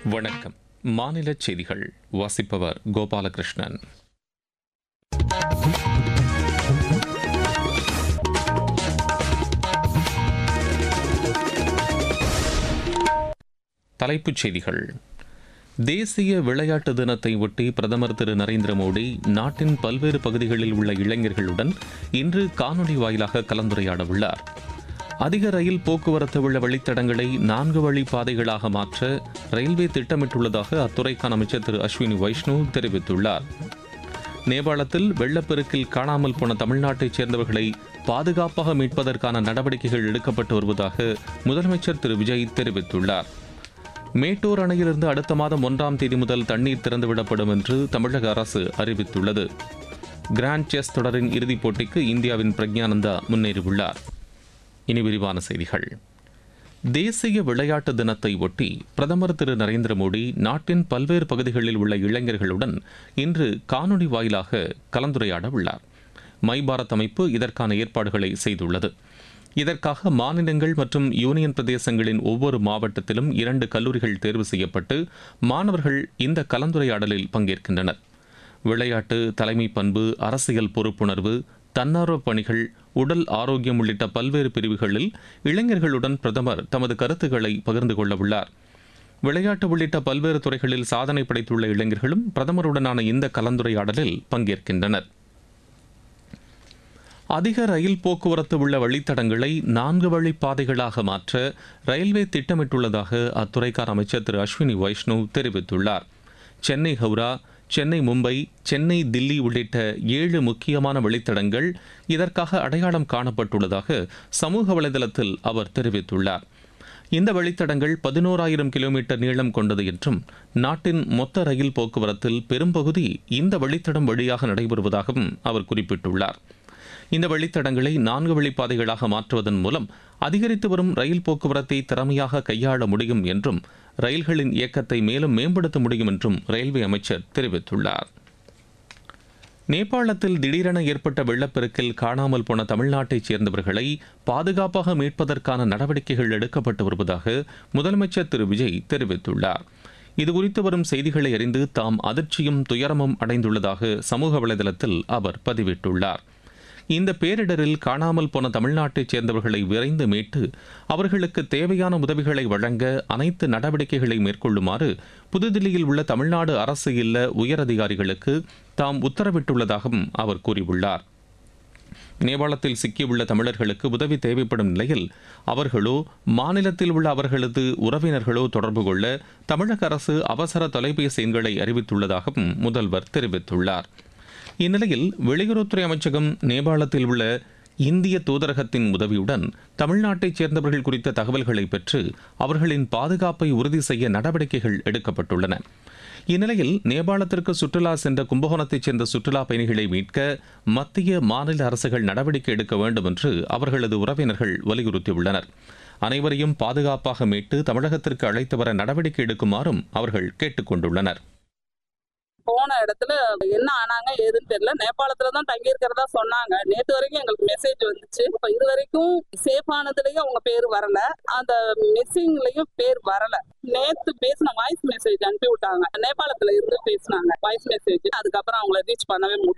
வணக்கம் மாநில செய்திகள் வாசிப்பவர் கோபாலகிருஷ்ணன் தலைப்புச் செய்திகள் தேசிய விளையாட்டு தினத்தை ஒட்டி பிரதமர் திரு நரேந்திர மோடி நாட்டின் பல்வேறு பகுதிகளில் உள்ள இளைஞர்களுடன் இன்று காணொலி வாயிலாக கலந்துரையாட உள்ளார் அதிக ரயில் போக்குவரத்து உள்ள வழித்தடங்களை நான்கு வழி பாதைகளாக மாற்ற ரயில்வே திட்டமிட்டுள்ளதாக அத்துறைக்கான அமைச்சர் திரு அஸ்வினி வைஷ்ணவ் தெரிவித்துள்ளார் நேபாளத்தில் வெள்ளப்பெருக்கில் காணாமல் போன தமிழ்நாட்டைச் சேர்ந்தவர்களை பாதுகாப்பாக மீட்பதற்கான நடவடிக்கைகள் எடுக்கப்பட்டு வருவதாக முதலமைச்சர் திரு விஜய் தெரிவித்துள்ளார் மேட்டூர் அணையிலிருந்து அடுத்த மாதம் ஒன்றாம் தேதி முதல் தண்ணீர் திறந்துவிடப்படும் என்று தமிழக அரசு அறிவித்துள்ளது கிராண்ட் செஸ் தொடரின் இறுதிப் போட்டிக்கு இந்தியாவின் பிரக்ஞானந்தா முன்னேறியுள்ளார் இனி விரிவான செய்திகள் தேசிய விளையாட்டு தினத்தை ஒட்டி பிரதமர் திரு நரேந்திர மோடி நாட்டின் பல்வேறு பகுதிகளில் உள்ள இளைஞர்களுடன் இன்று காணொலி வாயிலாக கலந்துரையாட உள்ளார் மை பாரத் அமைப்பு இதற்கான ஏற்பாடுகளை செய்துள்ளது இதற்காக மாநிலங்கள் மற்றும் யூனியன் பிரதேசங்களின் ஒவ்வொரு மாவட்டத்திலும் இரண்டு கல்லூரிகள் தேர்வு செய்யப்பட்டு மாணவர்கள் இந்த கலந்துரையாடலில் பங்கேற்கின்றனர் விளையாட்டு தலைமை பண்பு அரசியல் பொறுப்புணர்வு தன்னார்வ பணிகள் உடல் ஆரோக்கியம் உள்ளிட்ட பல்வேறு பிரிவுகளில் இளைஞர்களுடன் பிரதமர் தமது கருத்துக்களை பகிர்ந்து கொள்ள உள்ளார் விளையாட்டு உள்ளிட்ட பல்வேறு துறைகளில் சாதனை படைத்துள்ள இளைஞர்களும் பிரதமருடனான இந்த கலந்துரையாடலில் பங்கேற்கின்றனர் அதிக ரயில் போக்குவரத்து உள்ள வழித்தடங்களை நான்கு வழி பாதைகளாக மாற்ற ரயில்வே திட்டமிட்டுள்ளதாக அத்துறைக்கான அமைச்சர் திரு அஸ்வினி வைஷ்ணவ் தெரிவித்துள்ளார் சென்னை ஹவுரா சென்னை மும்பை சென்னை தில்லி உள்ளிட்ட ஏழு முக்கியமான வழித்தடங்கள் இதற்காக அடையாளம் காணப்பட்டுள்ளதாக சமூக வலைதளத்தில் அவர் தெரிவித்துள்ளார் இந்த வழித்தடங்கள் பதினோராயிரம் கிலோமீட்டர் நீளம் கொண்டது என்றும் நாட்டின் மொத்த ரயில் போக்குவரத்தில் பெரும்பகுதி இந்த வழித்தடம் வழியாக நடைபெறுவதாகவும் அவர் குறிப்பிட்டுள்ளார் இந்த வழித்தடங்களை நான்கு வழிப்பாதைகளாக மாற்றுவதன் மூலம் அதிகரித்து வரும் ரயில் போக்குவரத்தை திறமையாக கையாள முடியும் என்றும் ரயில்களின் இயக்கத்தை மேலும் மேம்படுத்த முடியும் என்றும் ரயில்வே அமைச்சர் தெரிவித்துள்ளார் நேபாளத்தில் திடீரென ஏற்பட்ட வெள்ளப்பெருக்கில் காணாமல் போன தமிழ்நாட்டைச் சேர்ந்தவர்களை பாதுகாப்பாக மீட்பதற்கான நடவடிக்கைகள் எடுக்கப்பட்டு வருவதாக முதலமைச்சர் திரு விஜய் தெரிவித்துள்ளார் இதுகுறித்து வரும் செய்திகளை அறிந்து தாம் அதிர்ச்சியும் துயரமும் அடைந்துள்ளதாக சமூக வலைதளத்தில் அவர் பதிவிட்டுள்ளார் இந்த பேரிடரில் காணாமல் போன தமிழ்நாட்டைச் சேர்ந்தவர்களை விரைந்து மீட்டு அவர்களுக்கு தேவையான உதவிகளை வழங்க அனைத்து நடவடிக்கைகளை மேற்கொள்ளுமாறு புதுதில்லியில் உள்ள தமிழ்நாடு அரசு இல்ல உயரதிகாரிகளுக்கு தாம் உத்தரவிட்டுள்ளதாகவும் அவர் கூறியுள்ளார் நேபாளத்தில் சிக்கியுள்ள தமிழர்களுக்கு உதவி தேவைப்படும் நிலையில் அவர்களோ மாநிலத்தில் உள்ள அவர்களது உறவினர்களோ தொடர்பு கொள்ள தமிழக அரசு அவசர தொலைபேசி எண்களை அறிவித்துள்ளதாகவும் முதல்வர் தெரிவித்துள்ளார் இந்நிலையில் வெளியுறவுத்துறை அமைச்சகம் நேபாளத்தில் உள்ள இந்திய தூதரகத்தின் உதவியுடன் தமிழ்நாட்டைச் சேர்ந்தவர்கள் குறித்த தகவல்களை பெற்று அவர்களின் பாதுகாப்பை உறுதி செய்ய நடவடிக்கைகள் எடுக்கப்பட்டுள்ளன இந்நிலையில் நேபாளத்திற்கு சுற்றுலா சென்ற கும்பகோணத்தைச் சேர்ந்த சுற்றுலா பயணிகளை மீட்க மத்திய மாநில அரசுகள் நடவடிக்கை எடுக்க வேண்டும் என்று அவர்களது உறவினர்கள் வலியுறுத்தியுள்ளனர் அனைவரையும் பாதுகாப்பாக மீட்டு தமிழகத்திற்கு அழைத்து வர நடவடிக்கை எடுக்குமாறும் அவர்கள் கேட்டுக்கொண்டுள்ளனர் போன இடத்துல என்ன ஆனாங்க ஏதுன்னு தெரியல நேபாளத்துல தான் தங்கி இருக்கிறதா சொன்னாங்க நேற்று வரைக்கும் எங்களுக்கு மெசேஜ் வந்துச்சு இப்ப இது வரைக்கும் சேஃப் ஆனதுலயும் அவங்க பேர் வரல அந்த மிஸ்ஸிங்லயும் பேர் வரல நேத்து பேசின வாய்ஸ் மெசேஜ் அனுப்பி விட்டாங்க நேபாளத்துல இருந்து பேசினாங்க வாய்ஸ் மெசேஜ் அதுக்கப்புறம் அவங்கள ரீச் பண்ணவே முடியல